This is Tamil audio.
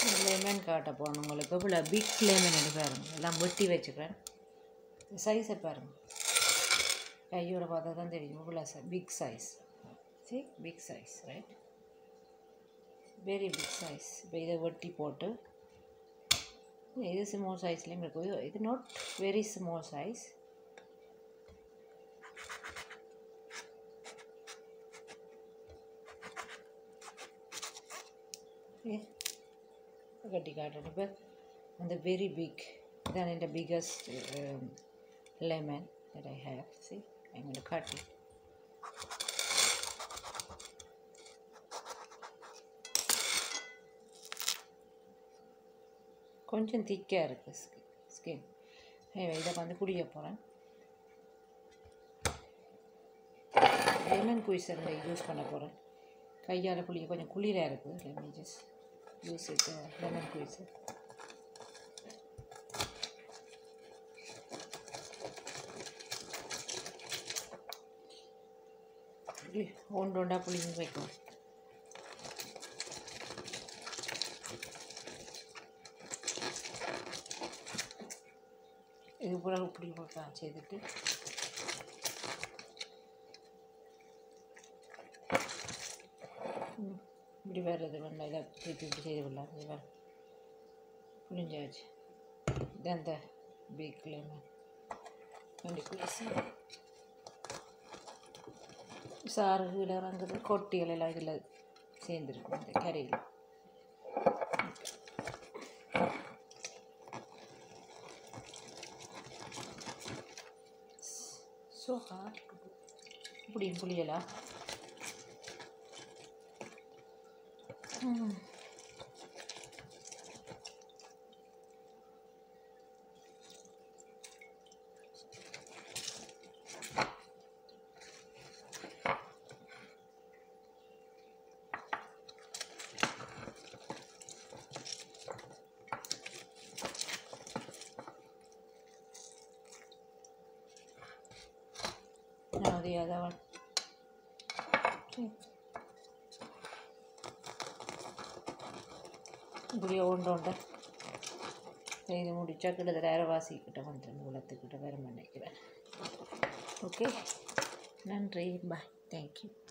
லெமன் காட்ட போகணும் உங்களுக்கு இவ்வளோ பிக் லெமன் எடுத்து பாருங்க எல்லாம் வெட்டி வச்சுக்கிறேன் சைஸை பாருங்க கையோட பார்த்தா தான் தெரியும் இவ்வளோ பிக் சைஸ் சரி big size right very big size இப்போ இதை வெட்டி போட்டு இது ஸ்மால் சைஸ்லேயும் இருக்குது இது நாட் வெரி ஸ்மால் சைஸ் கட்டி காட்டுறேன் இப்போ அந்த வெரி பிக் இதான் இந்த biggest lemon that I have see I'm going to cut it கொஞ்சம் திக்காக இருக்குது ஸ்கின் ஸ்கின் இதை வந்து குடிக்க போகிறேன் லெமன் குயிசர் யூஸ் பண்ண போகிறேன் கையால் புளிய கொஞ்சம் குளிராக இருக்குது lemon juice use it lemon squeezer ஒன்று ஒன்றா புளிங்க வைக்கும் இது பூரா இப்படி போட்டான் செய்துட்டு ம், இப்படி வர்றது வேண்டாம் இதை திருப்பி இப்படி செய்து விடலாம் இது வேறு புளிஞ்சாச்சு இது அந்த பிக் லெமன் ரெண்டு குளிசி சாறு கீழே இறங்குது கொட்டிகள் எல்லாம் இதில் சேர்ந்துருக்கும் இந்த கரையில் ஸோ ஹார்ட் இப்படியும் புளியலாம் ம் No, the other one. Okay. இப்படியே ஒன்று ஒன்று இது முடிச்சா கிட்டத்தட்ட அரைவாசி கிட்ட வந்துடும் குளத்துக்கிட்ட வர நினைக்கிறேன் ஓகே நன்றி பாய் தேங்க்யூ